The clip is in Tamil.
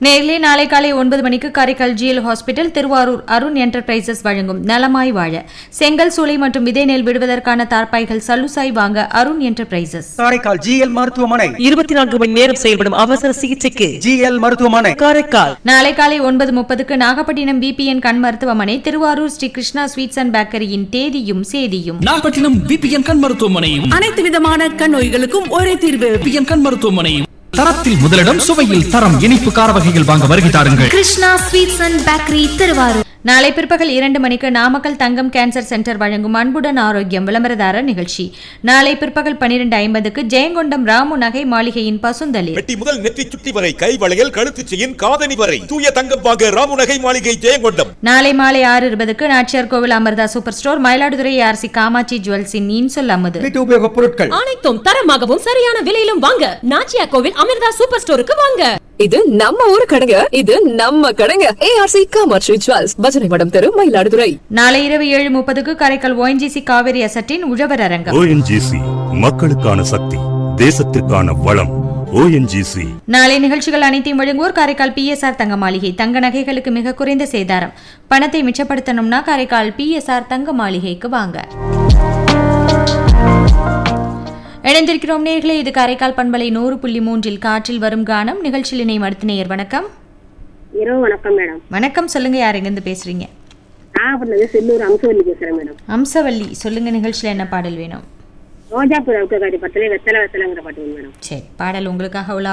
நேரிலே நாளை காலை ஒன்பது மணிக்கு Karaikal GL hospital Thiruvarur Arun enterprises வழங்கும் நலமாய் வாழ செங்கல் சூளை மற்றும் விதை நெல் விடுவதற்கான தார்ப்பாய்கள் சல்லுசாய் வாங்க அருண் என்டர்பிரைசஸ் காரைக்கால் ஜிஎல் மருத்துவமனை இருபத்தி நான்கு மணி நேரம் செயல்படும் அவசர சிகிச்சைக்கு ஜிஎல் மருத்துவமனை காரைக்கால் நாளை காலை ஒன்பது முப்பதுக்கு நாகப்பட்டினம் பிபிஎன் கண் மருத்துவமனை திருவாரூர் ஸ்ரீ கிருஷ்ணா ஸ்வீட்ஸ் அண்ட் பேக்கரியின் தேதியும் சேதியும் நாகப்பட்டினம் விபிஎன் கண் மருத்துவமனையும் அனைத்து விதமான கண் நோய்களுக்கும் ஒரே தீர்வு விபிஎன் கண் மருத்துவமனையும் தரத்தில் முதலிடம் சுவையில் தரம் இனிப்பு கார வகைகள் வாங்க வருகை தாருங்கள் Krishna sweets and bakery Thiruvarur நாளை பிற்பகல் இரண்டு மணிக்கு நாமக்கல் தங்கம் கேன்சர் சென்டர் வழங்கும் அன்புடன் ஆரோக்கியம் விளம்பரதாரர் நிகழ்ச்சி நாளை பிற்பகல் பனிரெண்டு ஐம்பதுக்கு ஜெயங்கொண்டம் ராமு நகை மாளிகையின் பசுந்தளிர் வெட்டி முதல் நெற்றி சுட்டி வரை கை வளையல் கழுத்து செயின் காதணி வரை தூய தங்கம் வாங்க ராமுநகை மாளிகை ஜெயங்கொண்டம் நாளை மாலை ஆறு இருபதுக்கு Nachiyar Koil Amirtha super store Mayiladuthurai RC Kamatchi ஜுவல்ஸின் இன்சொல் அமுது வீட்டு உபயோகப் பொருட்கள் அனைத்தும் தரமாகவும் சரியான விலையிலும் வாங்க நாச்சியா கோவில் அமிர்தா சூப்பர் ஸ்டோருக்கு வாங்க இது நம்ம ஊரு கடைங்க இது நம்ம கடைங்க ஏஆர்சி காமாட்சி ஜுவல்ஸ் பஜனை மடம் தெரு மயிலாடுதுறை நாளை இரவு ஏழு முப்பதுக்கு காரைக்கால் ஓஎன்ஜிசி காவிரி அசட்டின் உழவர் அரங்கம் ஓஎன்ஜிசி மக்களுக்கான சக்தி தேசத்திற்கான வளம் ஓஎன்ஜிசி நாளை நிகழ்ச்சிகள் அனைத்தையும் வழங்குவோர் காரைக்கால் பிஎஸ்ஆர் தங்க மாளிகை தங்க நகைகளுக்கு மிக குறைந்த சேதாரம் பணத்தை மிச்சப்படுத்தணும்னா காரைக்கால் பிஎஸ்ஆர் தங்க மாளிகைக்கு வாங்க இணைந்திருக்கிறோம் நேர்களே இது காரைக்கால் பண்பலை நூறு புள்ளி மூன்றில் காற்றில் வரும் கானம் நிகழ்ச்சியில் இணையும் அடுத்த நேயர் வணக்கம் இரவு வணக்கம் மேடம் வணக்கம் சொல்லுங்க யார் எங்கிருந்து பேசுறீங்க நாகப்பட்டினம் செல்லூர் அம்சவல்லி பேசுறேன் மேடம் அம்சவல்லி சொல்லுங்க நிகழ்ச்சியில் என்ன பாடல் வேணும் ரோஜா பூ பத்திலே வெத்தலை வெத்தலைங்கிற பாட்டு வேணும் மேடம் சரி பாடல் உங்களுக்காக உலா